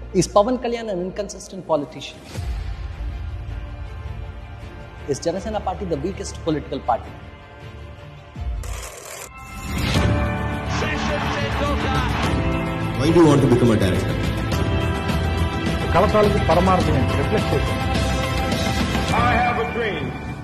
Is Pavan Kalyan an inconsistent politician? Is Janasena party the weakest political party? Why do you want to become a director? కలసాలకి పరమార్థం ఏంటి reflect చేశాను I have a dream.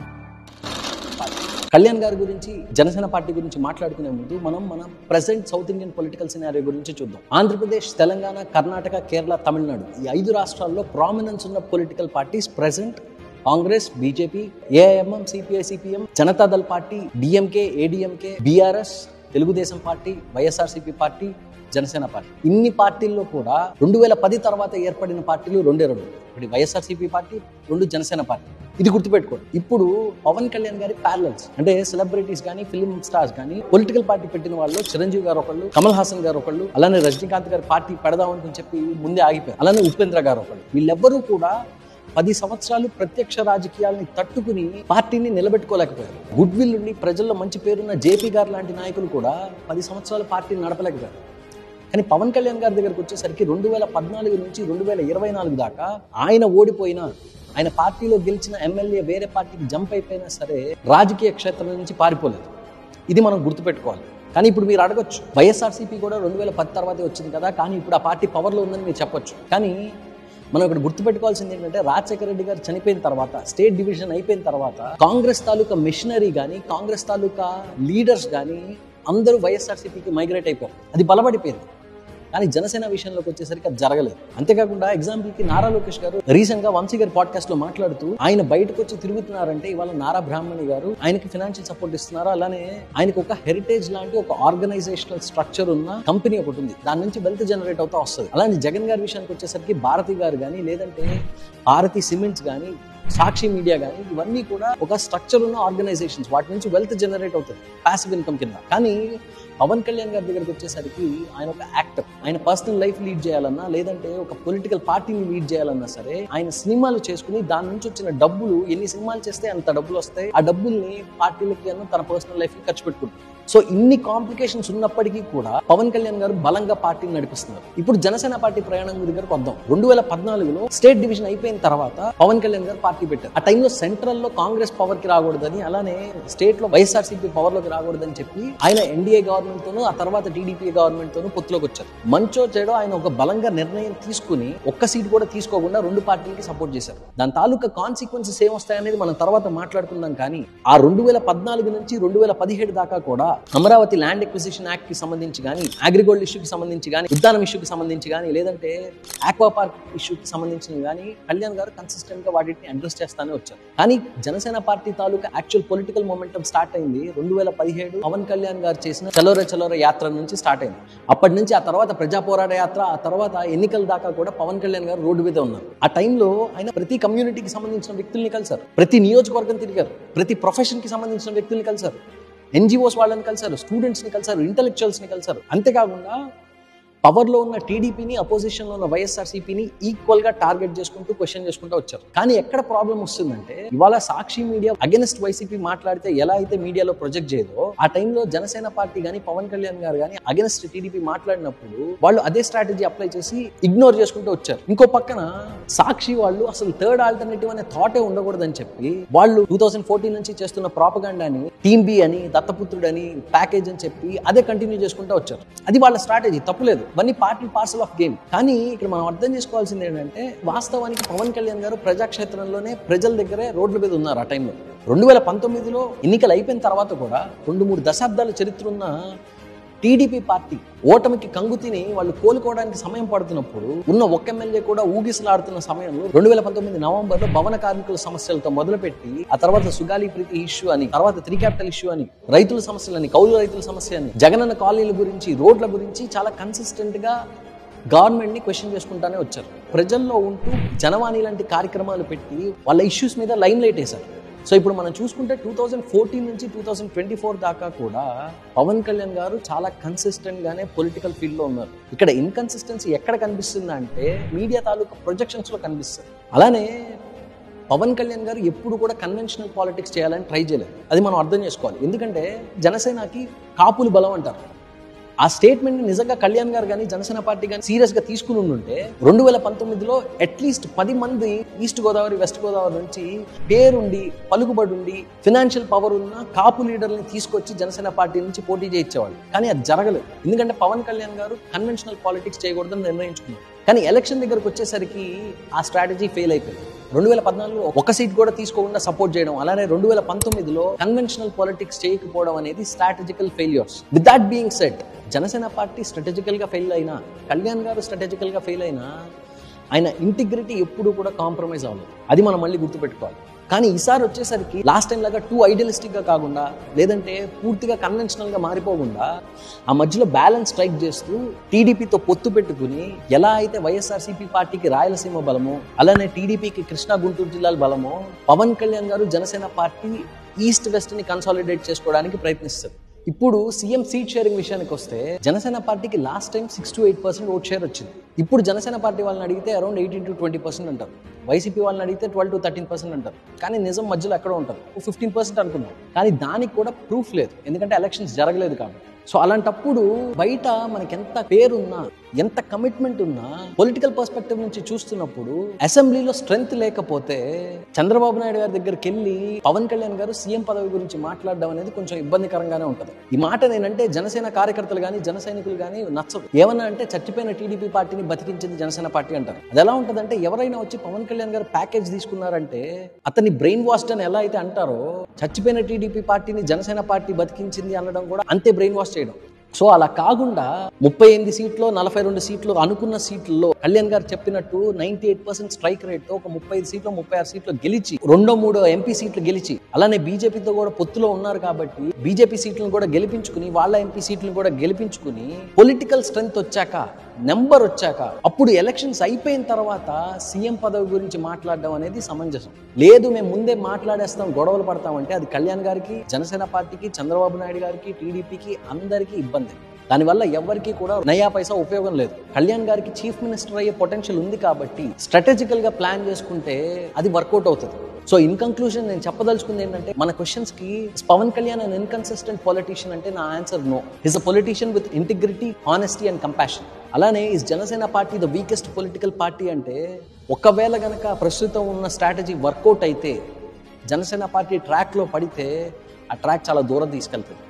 Kalyan గారి గురించి Janasena party గురించి మాట్లాడుకునే ముందు మనం మన present south Indian political scenario గురించి చూద్దాం ఆంధ్రప్రదేశ్ తెలంగాణ కర్ణాటక కేరళ తమిళనాడు ఈ ఐదు రాష్ట్రాల్లో ప్రామినెన్స్ ఉన్న political parties present Congress BJP AIMM CPI CPM Janata Dal party DMK ADMK BRS Telugu Desam party YSRCP party Jana Sena party ఇన్ని పార్టీల్లో కూడా రెండు వేల పది తర్వాత ఏర్పడిన పార్టీలు రెండే రెండు ఒకటి వైఎస్ఆర్సీపీ పార్టీ రెండు జనసేన పార్టీ ఇది గుర్తుపెట్టుకోండి ఇప్పుడు పవన్ కళ్యాణ్ గారి ప్యారలల్స్ అంటే సెలబ్రిటీస్ కానీ ఫిల్మ్ స్టార్స్ కానీ పొలిటికల్ పార్టీ పెట్టిన వాళ్ళు చిరంజీవి గారు ఒకళ్ళు కమల్ హాసన్ గారు ఒకళ్ళు అలానే రజనీకాంత్ గారి పార్టీ పెడదామని చెప్పి ముందే ఆగిపోయారు అలానే ఉపేంద్ర గారు ఒకళ్ళు వీళ్ళెవ్వరూ కూడా పది సంవత్సరాలు ప్రత్యక్ష రాజకీయాల్ని తట్టుకుని పార్టీని నిలబెట్టుకోలేకపోయారు గుడ్ విల్ ఉండి ప్రజల్లో మంచి పేరున్న జేపీ గారు లాంటి నాయకులు కూడా పది సంవత్సరాలు పార్టీని నడపలేకపోయారు కానీ పవన్ కళ్యాణ్ గారి దగ్గరకు వచ్చేసరికి రెండు వేల పద్నాలుగు నుంచి రెండు వేల ఇరవై నాలుగు దాకా ఆయన ఓడిపోయినా ఆయన పార్టీలో గెలిచిన ఎమ్మెల్యే వేరే పార్టీకి జంప్ అయిపోయినా సరే రాజకీయ క్షేత్రం నుంచి పారిపోలేదు ఇది మనం గుర్తుపెట్టుకోవాలి కానీ ఇప్పుడు మీరు అడగొచ్చు వైఎస్ఆర్సీపీ కూడా రెండు వేల పది తర్వాతే వచ్చింది కదా కానీ ఇప్పుడు ఆ పార్టీ పవర్లో ఉందని మీరు చెప్పొచ్చు కానీ మనం ఇక్కడ గుర్తుపెట్టుకోవాల్సింది ఏంటంటే రాజశేఖర రెడ్డి గారు చనిపోయిన తర్వాత స్టేట్ డివిజన్ అయిపోయిన తర్వాత కాంగ్రెస్ తాలూకా మిషనరీ కానీ కాంగ్రెస్ తాలూకా లీడర్స్ కానీ అందరూ వైఎస్ఆర్సీపీకి మైగ్రేట్ అయిపోయారు అది బలపడిపోయింది కానీ జనసేన విషయంలోకి వచ్చేసరికి అది జరగలేదు అంతేకాకుండా ఎగ్జాంపుల్ కి నారా లోకేష్ గారు రీసెంట్ గా వంశీ గారి పాడ్కాస్ట్ లో మాట్లాడుతూ ఆయన బయటకు వచ్చి తిరుగుతున్నారంటే ఇవాళ నారా బ్రాహ్మణి గారు ఆయనకి ఫినాన్షియల్ సపోర్ట్ ఇస్తున్నారు అలానే ఆయనకు ఒక హెరిటేజ్ లాంటి ఒక ఆర్గనైజేషనల్ స్ట్రక్చర్ ఉన్న కంపెనీ ఒకటి ఉంది దాని నుంచి వెల్త్ జనరేట్ అవుతా వస్తుంది అలానే జగన్ గారి విషయానికి వచ్చేసరికి భారతి గారు కానీ లేదంటే భారతి సిమెంట్స్ కానీ సాక్షి మీడియా కానీ ఇవన్నీ కూడా ఒక స్ట్రక్చర్ ఉన్న ఆర్గనైజేషన్స్ వాటి నుంచి వెల్త్ జనరేట్ అవుతుంది ప్యాసివ్ ఇన్కమ్ కింద కానీ పవన్ కళ్యాణ్ గారి దగ్గరికి వచ్చేసరికి ఆయన ఒక యాక్టర్ ఆయన పర్సనల్ లైఫ్ లీడ్ చేయాలన్నా లేదంటే ఒక పొలిటికల్ పార్టీని లీడ్ చేయాలన్నా సరే ఆయన సినిమాలు చేసుకుని దాని నుంచి వచ్చిన డబ్బులు ఎన్ని సినిమాలు చేస్తే అంత డబ్బులు వస్తాయి ఆ డబ్బుల్ని పార్టీలకి అన్న తన పర్సనల్ లైఫ్ కి ఖర్చు పెట్టుకుంటారు సో ఇన్ని కాంప్లికేషన్స్ ఉన్నప్పటికీ కూడా పవన్ కళ్యాణ్ గారు బలంగా పార్టీని నడిపిస్తున్నారు ఇప్పుడు జనసేన పార్టీ ప్రయాణం దగ్గరకు వద్దాం రెండు వేల పద్నాలుగులో స్టేట్ డివిజన్ అయిపోయిన తర్వాత పవన్ కళ్యాణ్ గారు పార్టీ పెట్టారు ఆ టైంలో సెంట్రల్ లో కాంగ్రెస్ పవర్ కి రాకూడదని అలానే స్టేట్ లో వైఎస్ఆర్సీపీ పవర్ లోకి రాకూడదని చెప్పి ఆయన ఎన్డీఏ గవర్నమెంట్ తోను ఆ తర్వాత టీడీపీ గవర్నమెంట్ తోను పొత్తులోకి వచ్చారు మంచో చెడో ఆయన ఒక బలంగా నిర్ణయం తీసుకుని ఒక్క సీట్ కూడా తీసుకోకుండా రెండు పార్టీలకి సపోర్ట్ చేశారు దాని తాలూకా కాన్సిక్వెన్సెస్ ఏమొస్తాయనేది మనం తర్వాత మాట్లాడుకుందాం కానీ ఆ రెండు వేల పద్నాలుగు నుంచి రెండు వేల పదిహేడు దాకా కూడా అమరావతి ల్యాండ్ ఎక్విజిషన్ యాక్ట్ కి సంబంధించి కానీ అగ్రిగోల్డ్ ఇష్యూకి సంబంధించి కానీ ఉద్దానం ఇష్యూకి సంబంధించి కానీ లేదంటే ఆక్వా పార్క్ ఇష్యూకి సంబంధించిన కానీ కళ్యాణ్ గారు కన్సిస్టెంట్ గా వాటిని అడ్రస్ చేస్తానే వచ్చారు కానీ జనసేన పార్టీ తాలూకా యాక్చువల్ పొలిటికల్ మొమెంటం స్టార్ట్ అయింది రెండు వేల పదిహేడు పవన్ కళ్యాణ్ గారు చేసిన చలోర చలోర యాత్ర నుంచి స్టార్ట్ అయింది అప్పటి నుంచి ఆ తర్వాత ప్రజా పోరాట యాత్ర ఆ తర్వాత ఎన్నికల దాకా కూడా పవన్ కళ్యాణ్ గారు రోడ్డు మీద ఉన్నారు ఆ టైంలో ఆయన ప్రతి కమ్యూనిటీకి సంబంధించిన వ్యక్తుల్ని కలిశారు ప్రతి నియోజకవర్గం తిరిగారు ప్రతి ప్రొఫెషన్ కి సంబంధించిన వ్యక్తుల్ని కలిశారు ఎన్జిఓస్ వాళ్ళని కలిశారు స్టూడెంట్స్ని కలిశారు ఇంటలెక్చువల్స్ని కలిశారు అంతేకాకుండా పవర్లో ఉన్న టీడీపీని అపోజిషన్లో ఉన్న వైఎస్ఆర్సీపీని ఈక్వల్గా టార్గెట్ చేసుకుంటూ క్వశ్చన్ చేసుకుంటూ వచ్చారు కానీ ఎక్కడ ప్రాబ్లం వస్తుందంటే ఇవాళ సాక్షి మీడియా అగెన్స్ట్ వైసీపీ మాట్లాడితే ఎలా అయితే మీడియాలో ప్రొజెక్ట్ చేయదో ఆ టైంలో జనసేన పార్టీ కానీ పవన్ కళ్యాణ్ గారు కానీ అగెన్స్ట్ టీడీపీ మాట్లాడినప్పుడు వాళ్ళు అదే స్ట్రాటజీ అప్లై చేసి ఇగ్నోర్ చేసుకుంటూ వచ్చారు ఇంకో పక్కన సాక్షి వాళ్ళు అసలు థర్డ్ ఆల్టర్నేటివ్ అనే థాటే ఉండకూడదని చెప్పి వాళ్ళు టూ థౌసండ్ ఫోర్టీన్ నుంచి చేస్తున్న ప్రాపగాండాని టీమ్ బి అని దత్తపుత్రుడు అని ప్యాకేజ్ అని చెప్పి అదే కంటిన్యూ చేసుకుంటూ వచ్చారు అది వాళ్ళ స్ట్రాటజీ తప్పులేదు ఇవన్నీ పార్టీ పార్సల్ ఆఫ్ గేమ్ కానీ ఇక్కడ మనం అర్థం చేసుకోవాల్సింది ఏంటంటే వాస్తవానికి పవన్ కళ్యాణ్ గారు ప్రజాక్షేత్రంలోనే ప్రజల దగ్గరే రోడ్ల మీద ఉన్నారు ఆ టైంలో రెండు వేల పంతొమ్మిదిలో ఎన్నికలు అయిపోయిన తర్వాత కూడా రెండు మూడు దశాబ్దాల చరిత్ర ఉన్న టీడీపీ పార్టీ ఓటమికి కంగు తిని వాళ్ళు కోలుకోవడానికి సమయం పడుతున్నప్పుడు ఉన్న ఒక్క ఎమ్మెల్యే కూడా ఊగిసలాడుతున్న సమయంలో రెండు వేల పంతొమ్మిది నవంబర్లో భవన కార్మికుల సమస్యలతో మొదలుపెట్టి ఆ తర్వాత సుగాలి ప్రీతి ఇష్యూ అని తర్వాత త్రీ క్యాపిటల్ ఇష్యూ అని రైతుల సమస్యలని కౌలు రైతుల సమస్య అని జగనన్న కాలనీల గురించి రోడ్ల గురించి చాలా కన్సిస్టెంట్ గా గవర్నమెంట్ ని క్వశ్చన్ చేసుకుంటానే వచ్చారు ప్రజల్లో ఉంటూ జనవాణి లాంటి కార్యక్రమాలు పెట్టి వాళ్ళ ఇష్యూస్ మీద లైమ్ లైట్ వేశారు సో ఇప్పుడు మనం చూసుకుంటే టూ థౌజండ్ ఫోర్టీన్ నుంచి టూ థౌజండ్ ట్వంటీ ఫోర్ దాకా కూడా పవన్ కళ్యాణ్ గారు చాలా కన్సిస్టెంట్ గానే పొలిటికల్ ఫీల్డ్ లో ఉన్నారు ఇక్కడ ఇన్కన్సిస్టెన్సీ ఎక్కడ కనిపిస్తుంది అంటే మీడియా తాలూకా ప్రొజెక్షన్స్ లో కనిపిస్తుంది అలానే పవన్ కళ్యాణ్ గారు ఎప్పుడు కూడా కన్వెన్షనల్ పాలిటిక్స్ చేయాలని ట్రై చేయలేదు అది మనం అర్థం చేసుకోవాలి ఎందుకంటే జనసేనకి కాపులు బలం అంటారు ఆ స్టేట్మెంట్ ని నిజంగా కళ్యాణ్ గారు కానీ జనసేన పార్టీ కానీ సీరియస్ గా తీసుకుని ఉంటే రెండు వేల పంతొమ్మిదిలో అట్లీస్ట్ పది మంది ఈస్ట్ గోదావరి వెస్ట్ గోదావరి నుంచి పేరుండి పలుకుబడి ఉండి ఫినాన్షియల్ పవర్ ఉన్న కాపు లీడర్ని తీసుకొచ్చి జనసేన పార్టీ నుంచి పోటీ చేయించేవాళ్ళు కానీ అది జరగలేదు ఎందుకంటే పవన్ కళ్యాణ్ గారు కన్వెన్షనల్ పాలిటిక్స్ చేయకూడదని నిర్ణయించుకున్నారు కానీ ఎలక్షన్ దగ్గరకు వచ్చేసరికి ఆ స్ట్రాటజీ ఫెయిల్ అయిపోయింది రెండు వేల పద్నాలుగులో ఒక సీట్ కూడా తీసుకోకుండా సపోర్ట్ చేయడం అలానే రెండు వేల పంతొమ్మిదిలో కన్వెన్షనల్ పాలిటిక్స్ చేయకపోవడం అనేది strategical failures with that being set Janasena party strategical గా ఫెయిల్ అయినా కళ్యాణ్ గారు స్ట్రాటజికల్ గా ఫెయిల్ అయినా ఆయన ఇంటిగ్రిటీ ఎప్పుడు కూడా కాంప్రమైజ్ అవ్వలేదు అది మనం మళ్ళీ గుర్తుపెట్టుకోవాలి కానీ ఈసారి వచ్చేసరికి లాస్ట్ టైం లాగా టూ ఐడియలిస్టిక్ గా కాకుండా లేదంటే పూర్తిగా కన్వెన్షనల్ గా మారిపోకుండా ఆ మధ్యలో బ్యాలెన్స్ స్ట్రైక్ చేస్తూ టీడీపీతో పొత్తు పెట్టుకుని ఎలా అయితే వైఎస్ఆర్సీపీ పార్టీకి రాయలసీమ బలము అలానే టీడీపీకి కృష్ణా గుంటూరు జిల్లాల బలము Pawan Kalyan garu Janasena party east west ని కన్సాలిడేట్ చేసుకోవడానికి ప్రయత్నిస్తారు ఇప్పుడు సీఎం సీట్ షేరింగ్ విషయానికి వస్తే జనసేన పార్టీకి last time six to eight percent vote share వచ్చింది ఇప్పుడు జనసేన పార్టీ వాళ్ళని అడిగితే around eighteen to twenty percent అంటారు వైసీపీ వాళ్ళని అడిగితే ట్వెల్వ్ టు థర్టీన్ పర్సెంట్ అంటారు కానీ నిజం మధ్యలో ఎక్కడో ఉంటారు ఫిఫ్టీన్ పర్సెంట్ అనుకున్నాం కానీ దానికి కూడా ప్రూఫ్ లేదు ఎందుకంటే ఎలక్షన్స్ జరగలేదు కాబట్టి సో అలాంటప్పుడు బయట మనకి ఎంత పేరున్నా ఎంత కమిట్మెంట్ ఉన్నా పొలిటికల్ పర్స్పెక్టివ్ నుంచి చూస్తున్నప్పుడు అసెంబ్లీలో స్ట్రెంగ్త్ లేకపోతే చంద్రబాబు నాయుడు గారి దగ్గరికి వెళ్ళి పవన్ కళ్యాణ్ గారు సీఎం పదవి గురించి మాట్లాడడం అనేది కొంచెం ఇబ్బందికరంగానే ఉంటుంది ఈ మాట నేనంటే జనసేన కార్యకర్తలు కానీ జన సైనికులు కానీ నచ్చదు ఏమన్నా అంటే చచ్చిపోయిన టీడీపీ పార్టీని బతికించింది జనసేన పార్టీ అంటారు అది ఎలా ఉంటుందంటే ఎవరైనా వచ్చి పవన్ కళ్యాణ్ గారు ప్యాకేజ్ తీసుకున్నారంటే అతన్ని బ్రెయిన్ వాష్డ్ అని ఎలా అయితే అంటారో చచ్చిపోయిన టీడీపీ పార్టీని జనసేన పార్టీ బతికించింది అనడం కూడా అంతే బ్రెయిన్ వాష్ చేయడం సో అలా కాకుండా ముప్పై ఎనిమిది సీట్లు నలభై రెండు సీట్లు అనుకున్న సీట్లలో కళ్యాణ్ గారు చెప్పినట్టు ninety eight percent strike rate తో ఒక ముప్పై ఐదు సీట్లు ముప్పై ఆరు సీట్లు గెలిచి రెండో మూడో ఎంపీ సీట్లు గెలిచి అలానే బీజేపీతో కూడా పొత్తులో ఉన్నారు కాబట్టి బీజేపీ సీట్లను కూడా గెలిపించుకుని వాళ్ళ ఎంపీ సీట్లను కూడా గెలిపించుకుని పొలిటికల్ స్ట్రెంగ్త్ వచ్చాక నెంబర్ వచ్చాక అప్పుడు ఎలక్షన్స్ అయిపోయిన తర్వాత సీఎం పదవి గురించి మాట్లాడడం అనేది సమంజసం లేదు మేము ముందే మాట్లాడేస్తాం గొడవలు పడతామంటే అది కళ్యాణ్ గారికి జనసేన పార్టీకి చంద్రబాబు నాయుడు గారికి టీడీపీకి అందరికీ ఇబ్బంది దానివల్ల ఎవరికి కూడా నయా పైసా ఉపయోగం లేదు కళ్యాణ్ గారికి చీఫ్ మినిస్టర్ అయ్యే పొటెన్షియల్ ఉంది కాబట్టి స్ట్రాటజికల్ గా ప్లాన్ చేసుకుంటే అది వర్కౌట్ అవుతుంది సో ఇన్ కంక్లూజన్ నేను చెప్పదలుచుకుంది ఏంటంటే మన క్వశ్చన్స్ కి Pawan Kalyan and inconsistent politician అంటే నా answer no is a politician with integrity honesty and compassion అలానే is Janasena party the weakest political party అంటే ఒకవేళ గనక ప్రస్తుతం ఉన్న స్ట్రాటజీ వర్కౌట్ అయితే జనసేన పార్టీ ట్రాక్లో పడితే ఆ ట్రాక్ చాలా దూరం తీసుకెళ్తుంది